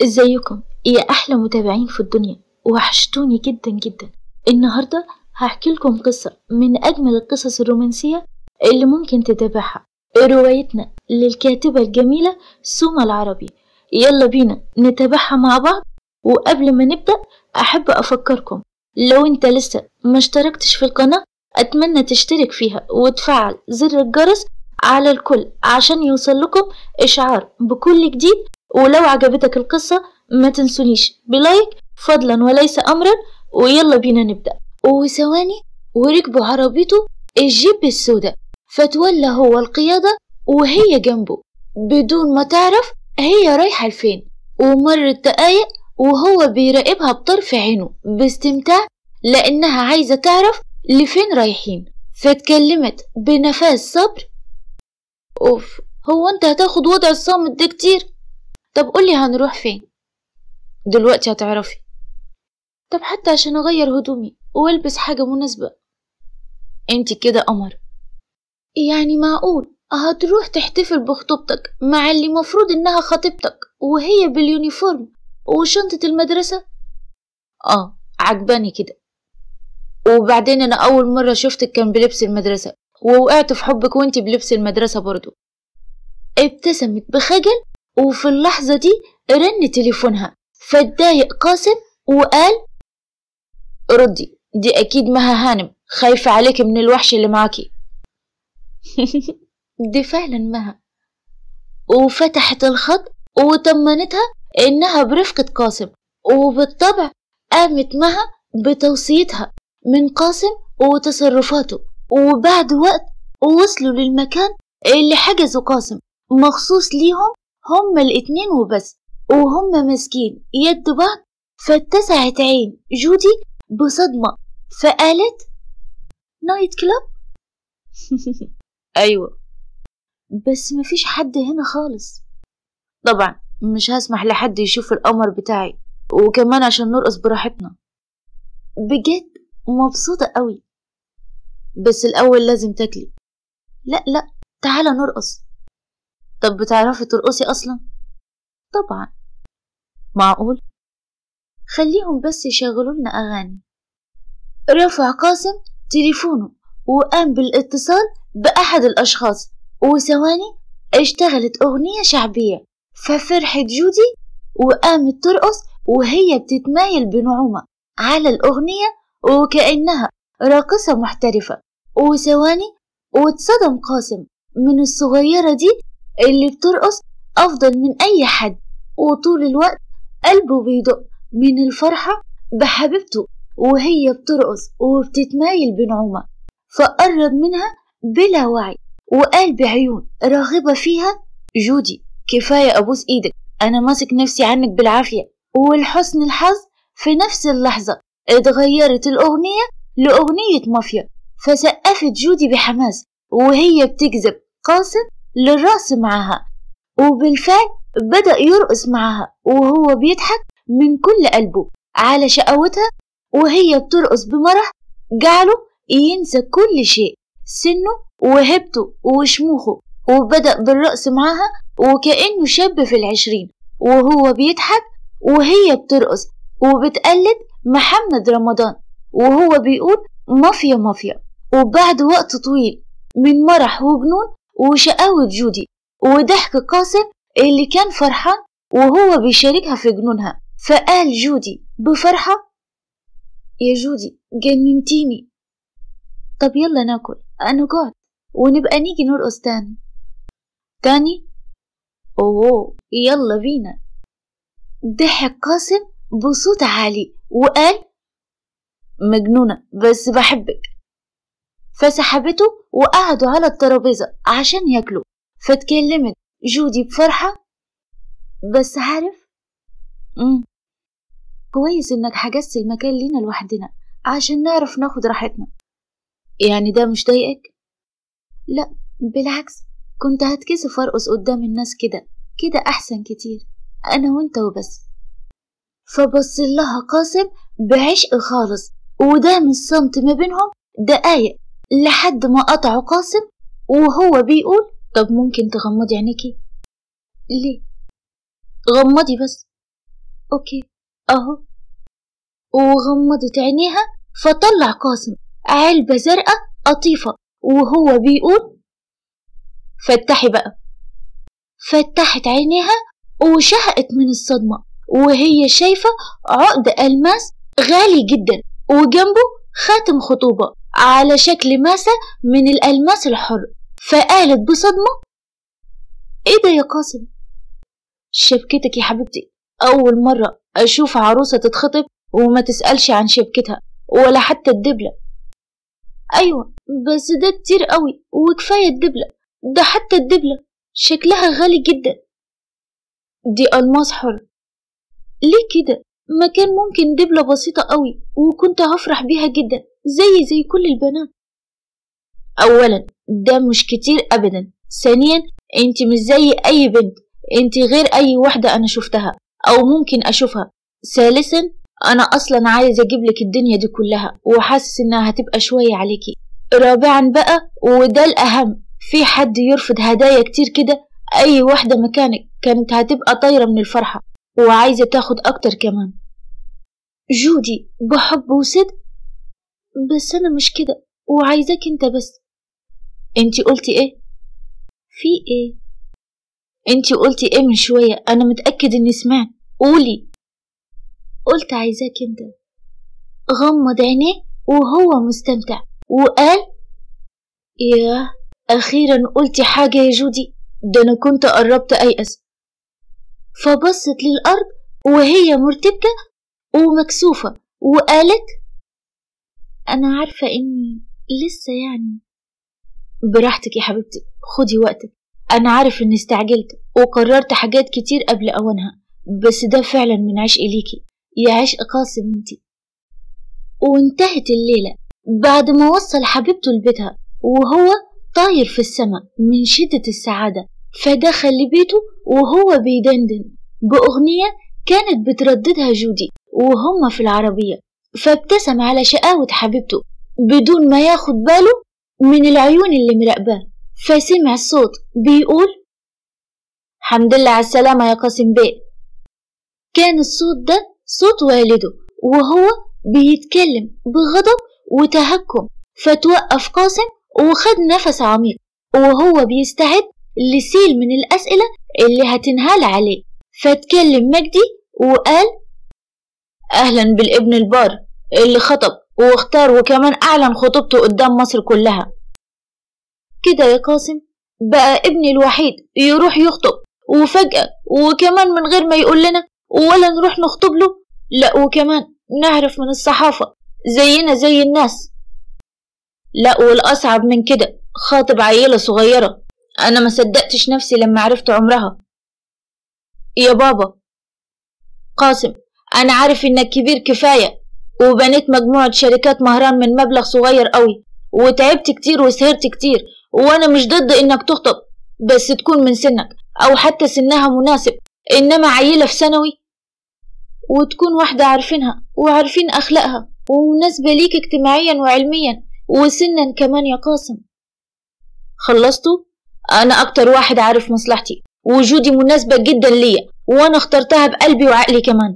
ازيكم يا احلى متابعين في الدنيا وحشتوني جدا جدا النهارده هحكي لكم قصه من اجمل القصص الرومانسيه اللي ممكن تتابعها روايتنا للكاتبه الجميله سوما العربي يلا بينا نتابعها مع بعض وقبل ما نبدا احب افكركم لو انت لسه ما اشتركتش في القناه اتمنى تشترك فيها وتفعل زر الجرس على الكل عشان يوصل لكم اشعار بكل جديد ولو عجبتك القصة ما تنسونيش بلايك فضلا وليس أمرا ويلا بينا نبدأ وثواني وركبوا عربيته الجيب السوداء فتولى هو القيادة وهي جنبه بدون ما تعرف هي رايحة لفين ومرت دقايق وهو بيراقبها بطرف عينه باستمتاع لأنها عايزة تعرف لفين رايحين فاتكلمت بنفاس صبر أوف هو أنت هتاخد وضع الصامت ده كتير طب قولي هنروح فين دلوقتي هتعرفي طب حتى عشان اغير هدومي والبس حاجة مناسبة انت كده قمر يعني معقول هتروح تحتفل بخطوبتك مع اللي مفروض انها خطيبتك وهي باليونيفورم وشنطة المدرسة اه عجباني كده وبعدين انا اول مرة شفتك كان بلبس المدرسة ووقعت في حبك وانت بلبس المدرسة برضو ابتسمت بخجل وفي اللحظة دي رن تليفونها فاتضايق قاسم وقال ردي دي أكيد مها هانم خايفة عليك من الوحش اللي معاكي دي فعلا مها وفتحت الخط وطمنتها إنها برفقة قاسم وبالطبع قامت مها بتوصيتها من قاسم وتصرفاته وبعد وقت وصلوا للمكان اللي حجزوا قاسم مخصوص ليهم هما الاتنين وبس وهما ماسكين يد بعض فاتسعت عين جودي بصدمة فقالت نايت كلاب أيوة بس مفيش حد هنا خالص طبعا مش هسمح لحد يشوف القمر بتاعي وكمان عشان نرقص براحتنا بجد مبسوطة قوي بس الأول لازم تاكلي لا لا تعالى نرقص طب بتعرفي ترقصي أصلا؟ طبعا معقول؟ خليهم بس يشغلوا لنا أغاني رفع قاسم تليفونه وقام بالاتصال بأحد الأشخاص وثواني اشتغلت أغنية شعبية ففرحت جودي وقامت ترقص وهي بتتمايل بنعومة على الأغنية وكأنها راقصة محترفة وثواني واتصدم قاسم من الصغيرة دي اللي بترقص أفضل من أي حد وطول الوقت قلبه بيدق من الفرحة بحبيبته وهي بترقص وبتتمايل بنعومة فقرب منها بلا وعي وقال بعيون راغبة فيها جودي كفاية أبوس إيدك أنا ماسك نفسي عنك بالعافية والحسن الحظ في نفس اللحظة اتغيرت الأغنية لأغنية مافيا فسقفت جودي بحماس وهي بتجذب قاسم للرقص معها وبالفعل بدأ يرقص معها وهو بيضحك من كل قلبه على شقاوتها وهي بترقص بمرح جعله ينسى كل شيء سنه وهبته وشموخه وبدأ بالرقص معاها وكأنه شاب في العشرين وهو بيضحك وهي بترقص وبتقلد محمد رمضان وهو بيقول مافيا مافيا وبعد وقت طويل من مرح وجنون وشقاوة جودي وضحك قاسم اللي كان فرحان وهو بيشاركها في جنونها فقال جودي بفرحة يا جودي جننتيني طب يلا ناكل أنا جعت ونبقى نيجي نرقص تاني تاني أوه يلا بينا ضحك قاسم بصوت عالي وقال مجنونة بس بحبك فسحبته وقعدوا على الترابيزة عشان ياكلوا فاتكلمت جودي بفرحة بس عارف مم. كويس انك حجزت المكان لينا لوحدنا عشان نعرف ناخد راحتنا يعني ده مش ضايقك لا بالعكس كنت هتكسف ارقص قدام الناس كده كده احسن كتير انا وانت وبس فبص لها قاسم بعشق خالص ودام الصمت ما بينهم دقايق لحد ما قطعوا قاسم وهو بيقول طب ممكن تغمضي عينيكي ليه غمضي بس أوكي أهو وغمضت عينيها فطلع قاسم علبة زرقاء قطيفة وهو بيقول فتحي بقى فتحت عينيها وشهقت من الصدمة وهي شايفة عقد ألماس غالي جدا وجنبه خاتم خطوبة على شكل ماسة من الألماس الحر فقالت بصدمة ايه ده يا قاسم شبكتك يا حبيبتي أول مرة أشوف عروسة تتخطب وما تسألش عن شبكتها ولا حتى الدبلة أيوة بس ده كتير قوي وكفاية الدبلة ده حتى الدبلة شكلها غالي جدا دي ألماس حر ليه كده ما كان ممكن دبلة بسيطة قوي وكنت هفرح بيها جدا زي زي كل البنات أولا ده مش كتير أبدا ثانيا انت مش زي أي بنت انت غير أي واحدة أنا شفتها أو ممكن أشوفها ثالثا أنا أصلا عايز أجيب لك الدنيا دي كلها وحاسس إنها هتبقى شوية عليكي رابعا بقى وده الأهم في حد يرفض هدايا كتير كده أي واحدة مكانك كانت هتبقى طايرة من الفرحة وعايزة تاخد أكتر كمان جودي بحب وصدق بس أنا مش كده وعايزاك أنت بس أنت قلتي إيه؟ في إيه؟ أنت قلتي إيه من شوية أنا متأكد إني سمعت قولي قلت عايزاك أنت غمض عينيه وهو مستمتع وقال ياه أخيرا قلتي حاجة يا جودي ده أنا كنت قربت أيأس فبصت للأرض وهي مرتبكة ومكسوفة وقالت أنا عارفة إني لسه يعني براحتك يا حبيبتي خدي وقتك أنا عارف إني استعجلت وقررت حاجات كتير قبل أوانها بس ده فعلا من عشق ليكي يا عشق قاسم انتي وانتهت الليلة بعد ما وصل حبيبته لبيتها وهو طاير في السماء من شدة السعادة فدخل لبيته وهو بيدندن بأغنية كانت بترددها جودي وهما في العربية فابتسم على شقاوة حبيبته بدون ما ياخد باله من العيون اللي مراقباه فسمع الصوت بيقول حمد لله على السلامة يا قاسم بيه كان الصوت ده صوت والده وهو بيتكلم بغضب وتهكم فتوقف قاسم وخد نفس عميق وهو بيستعد لسيل من الأسئلة اللي هتنهال عليه فاتكلم مجدي وقال أهلا بالابن البار اللي خطب واختار وكمان أعلن خطوبته قدام مصر كلها كده يا قاسم بقى ابني الوحيد يروح يخطب وفجأة وكمان من غير ما يقول لنا ولا نروح نخطب له لا وكمان نعرف من الصحافة زينا زي الناس لا والأصعب من كده خاطب عيلة صغيرة أنا ما صدقتش نفسي لما عرفت عمرها يا بابا قاسم أنا عارف إنك كبير كفاية وبنيت مجموعة شركات مهران من مبلغ صغير قوي وتعبت كتير وسهرت كتير وأنا مش ضد إنك تخطب بس تكون من سنك أو حتى سنها مناسب إنما عيلة في ثانوي وتكون واحدة عارفينها وعارفين أخلاقها ومناسبة ليك اجتماعيا وعلميا وسنا كمان يا قاسم خلصتوا؟ أنا أكتر واحد عارف مصلحتي وجودي مناسبة جدا ليا وأنا اخترتها بقلبي وعقلي كمان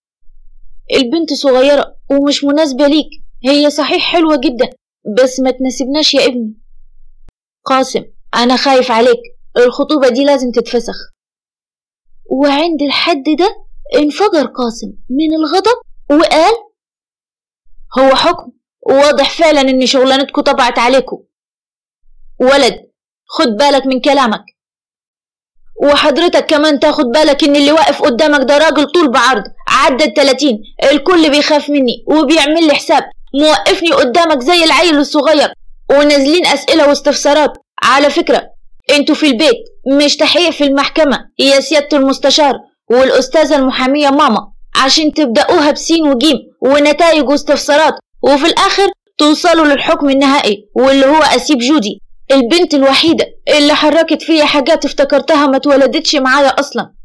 البنت صغيرة ومش مناسبة ليك هي صحيح حلوة جدا بس ما تناسبناش يا ابني قاسم أنا خايف عليك الخطوبة دي لازم تتفسخ وعند الحد ده انفجر قاسم من الغضب وقال هو حكم واضح فعلا ان شغلانتكم طبعت عليكم ولد خد بالك من كلامك وحضرتك كمان تاخد بالك ان اللي واقف قدامك ده راجل طول بعرض عدى التلاتين الكل بيخاف مني وبيعمل لي حساب موقفني قدامك زي العيل الصغير ونازلين اسئلة واستفسارات على فكرة انتوا في البيت مش تحقيق في المحكمة يا سيادة المستشار والأستاذة المحامية ماما عشان تبدأوها بسين وجيم ونتائج واستفسارات وفي الآخر توصلوا للحكم النهائي واللي هو أسيب جودي البنت الوحيدة اللي حركت فيا حاجات افتكرتها ما اتولدتش معايا أصلا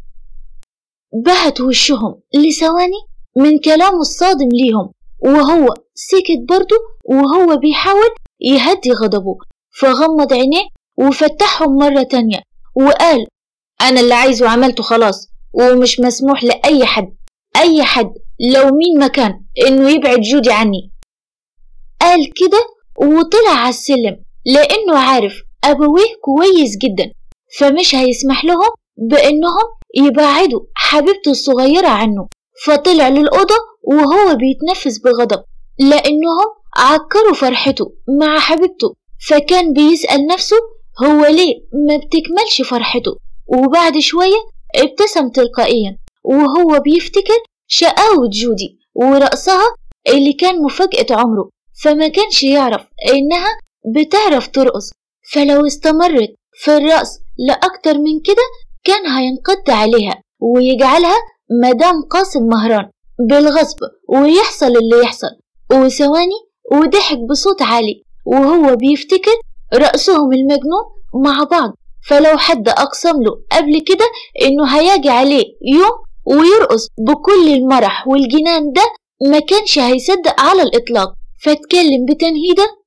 بهت وشهم لثواني من كلامه الصادم ليهم وهو سكت برضه وهو بيحاول يهدي غضبه فغمض عينيه وفتحهم مرة تانية وقال أنا اللي عايزه عملته خلاص ومش مسموح لأي حد أي حد لو مين مكان إنه يبعد جودي عني قال كده وطلع على السلم لأنه عارف أبويه كويس جدا فمش هيسمح لهم بإنهم يبعدوا حبيبته الصغيرة عنه فطلع للأوضة وهو بيتنفس بغضب لأنهم عكروا فرحته مع حبيبته فكان بيسأل نفسه هو ليه ما بتكملش فرحته وبعد شوية ابتسم تلقائيا وهو بيفتكر شقاوة جودي ورقصها اللي كان مفاجأة عمره فما كانش يعرف إنها بتعرف ترقص فلو استمرت في الرقص لأكتر من كده كان هينقض عليها ويجعلها مدام قاسم مهران بالغصب ويحصل اللي يحصل وثواني وضحك بصوت عالي وهو بيفتكر رأسهم المجنون مع بعض فلو حد أقسم له قبل كده إنه هيجي عليه يوم ويرقص بكل المرح والجنان ده ما كانش هيصدق على الإطلاق فاتكلم بتنهيدة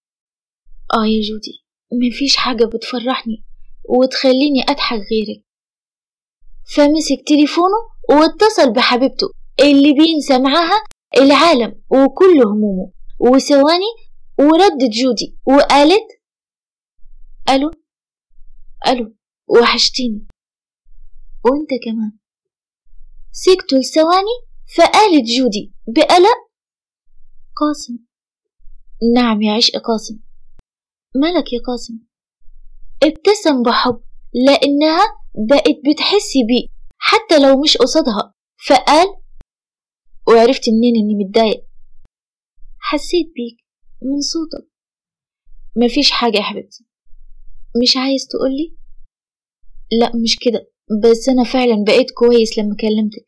آه يا جودي مفيش حاجة بتفرحني وتخليني أضحك غيرك فمسك تليفونه واتصل بحبيبته اللي بينسى معاها العالم وكل همومه وثواني وردت جودي وقالت ألو ألو وحشتيني وانت كمان سكتوا لثواني فقالت جودي بقلق قاسم نعم يا عشق قاسم مالك يا قاسم ابتسم بحب لأنها بقت بتحس بيه حتى لو مش قصادها فقال وعرفت منين إني متضايق حسيت بيك من صوتك مفيش حاجة يا حبيبتي مش عايز تقولي لا مش كده بس أنا فعلا بقيت كويس لما كلمتك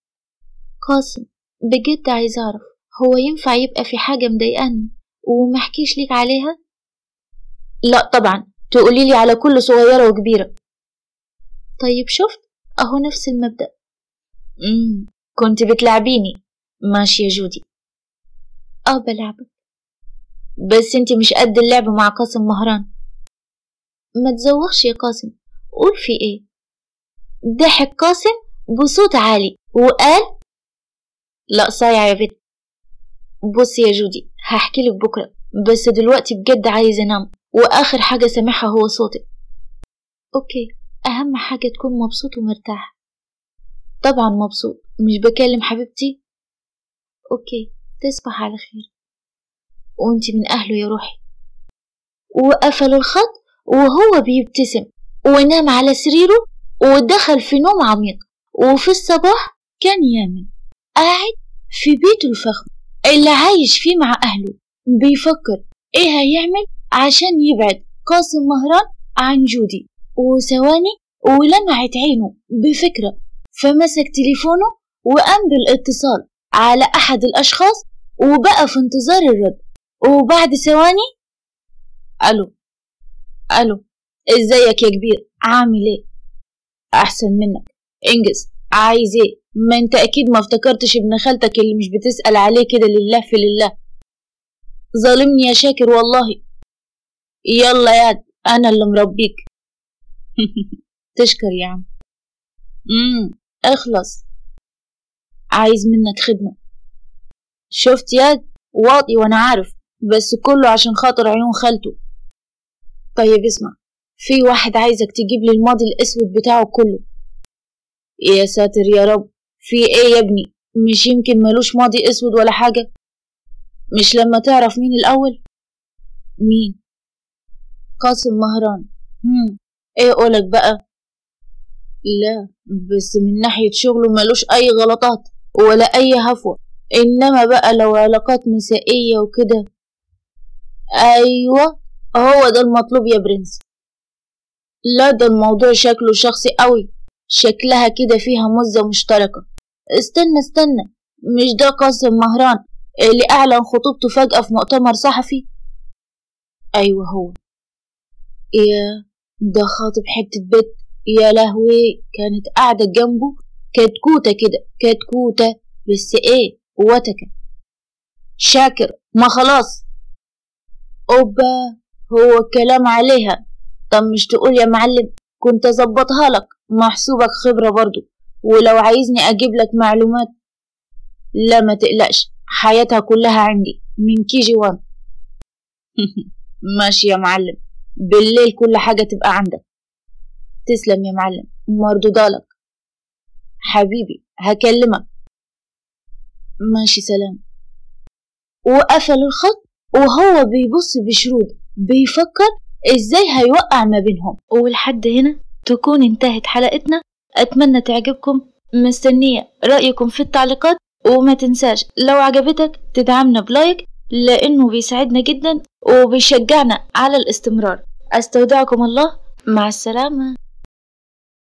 قاسم بجد عايز أعرف هو ينفع يبقى في حاجة مضايقاني ومحكيش ليك عليها لا طبعا تقولي لي على كل صغيرة وكبيرة طيب شفت أهو نفس المبدأ امم كنت بتلعبيني ماشي يا جودي اه بلعبك بس انت مش قد اللعب مع قاسم مهران ما تزوخش يا قاسم قول في ايه ضحك قاسم بصوت عالي وقال لا صايع يا بنت بصي يا جودي هحكي لك بكرة بس دلوقتي بجد عايز انام واخر حاجة سامعها هو صوتك اوكي اهم حاجة تكون مبسوط ومرتاح طبعا مبسوط مش بكلم حبيبتي اوكي تصبح على خير وانت من اهله يا روحي وقفل الخط وهو بيبتسم ونام على سريره ودخل في نوم عميق وفي الصباح كان يامن قاعد في بيته الفخم اللي عايش فيه مع أهله بيفكر إيه هيعمل عشان يبعد قاسم مهران عن جودي وثواني ولمعت عينه بفكرة فمسك تليفونه وقام بالاتصال على أحد الأشخاص وبقى في انتظار الرد وبعد ثواني ألو ألو ازيك يا كبير عامل ايه احسن منك انجز عايز ايه ما انت اكيد ما افتكرتش ابن خالتك اللي مش بتسأل عليه كده لله في لله ظالمني يا شاكر والله يلا ياد انا اللي مربيك تشكر يا عم امم اخلص عايز منك خدمة شفت ياد واطي وانا عارف بس كله عشان خاطر عيون خالته طيب اسمع في واحد عايزك تجيب لي الماضي الأسود بتاعه كله يا ساتر يا رب في ايه يا ابني مش يمكن ملوش ماضي أسود ولا حاجة مش لما تعرف مين الأول مين قاسم مهران هم. ايه قولك بقى لا بس من ناحية شغله ملوش أي غلطات ولا أي هفوة إنما بقى لو علاقات نسائية وكده أيوة هو ده المطلوب يا برنس لا ده الموضوع شكله شخصي قوي شكلها كده فيها مزة مشتركة استنى استنى مش ده قاسم مهران اللي أعلن خطوبته فجأة في مؤتمر صحفي أيوة هو يا ده خاطب حتة بيت يا لهوي كانت قاعدة جنبه كتكوتة كده كتكوتة بس ايه وتكة شاكر ما خلاص اوبا هو الكلام عليها طب مش تقول يا معلم كنت اظبطها لك محسوبك خبرة برضو ولو عايزني اجيب لك معلومات لا ما تقلقش حياتها كلها عندي من كي جي وان ماشي يا معلم بالليل كل حاجة تبقى عندك تسلم يا معلم مردودة لك حبيبي هكلمك ماشي سلام وقفل الخط وهو بيبص بشرود بيفكر ازاي هيوقع ما بينهم ولحد هنا تكون انتهت حلقتنا اتمنى تعجبكم مستنية رأيكم في التعليقات وما تنساش لو عجبتك تدعمنا بلايك لأنه بيساعدنا جدا وبيشجعنا على الاستمرار أستودعكم الله مع السلامة